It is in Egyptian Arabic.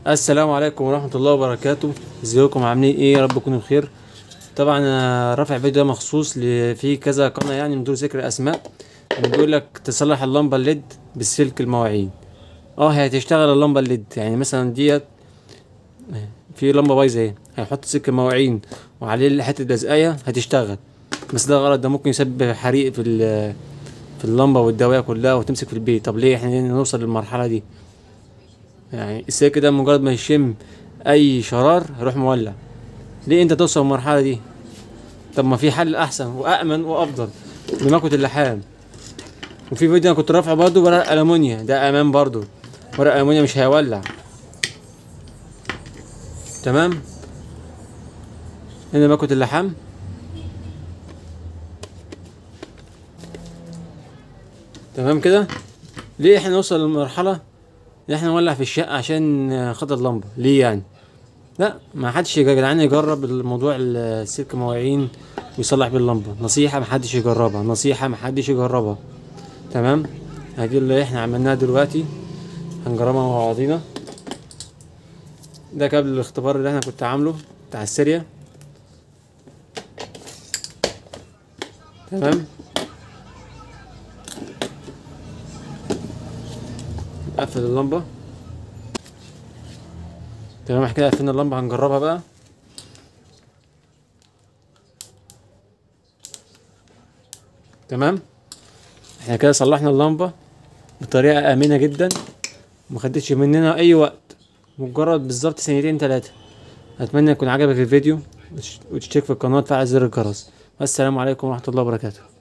السلام عليكم ورحمة الله وبركاته ازيكم عاملين ايه يا رب تكونوا بخير طبعا انا رافع فيديو ده مخصوص ل- في كذا قناة يعني من دون ذكر اسماء بيقول لك تصلح اللمبة الليد بالسلك المواعين اه هي هتشتغل اللمبة الليد يعني مثلا ديت في لمبة بايظة اهي هيحط سلك المواعين وعليه حتة لزقاية هتشتغل بس ده غلط ده ممكن يسبب حريق في ال- في اللمبة والدواية كلها وتمسك في البيت طب ليه احنا ليه نوصل للمرحلة دي يعني السلك ده مجرد ما يشم اي شرار هيروح مولع ليه انت توصل للمرحله دي طب ما في حل احسن وامن وافضل بمكوة اللحام وفي فيديو انا كنت رافعه برضو ورق المونيا ده امان برضو ورق المونيا مش هيولع تمام هنا مكوة اللحام تمام كده ليه احنا نوصل للمرحله ان احنا نولع في الشقه عشان خاطر لمبه ليه يعني لا ما حدش يا جدعان يجرب الموضوع السلك مواعين ويصلح بيه اللمبه نصيحه ما حدش يجربها نصيحه ما حدش يجربها تمام هدي اللي احنا عملناها دلوقتي هنجربها مع بعضينا ده قبل الاختبار اللي احنا كنت عامله بتاع السيريا تمام قفل اللمبة تمام احنا كده قفلنا اللمبة هنجربها بقى تمام احنا كده صلحنا اللمبة بطريقة آمنة جدا مخدتش مننا أي وقت مجرد بالظبط ثانيتين تلاتة أتمنى يكون عجبك الفيديو وتش- وتشترك في القناة وتفعل زر الجرس والسلام عليكم ورحمة الله وبركاته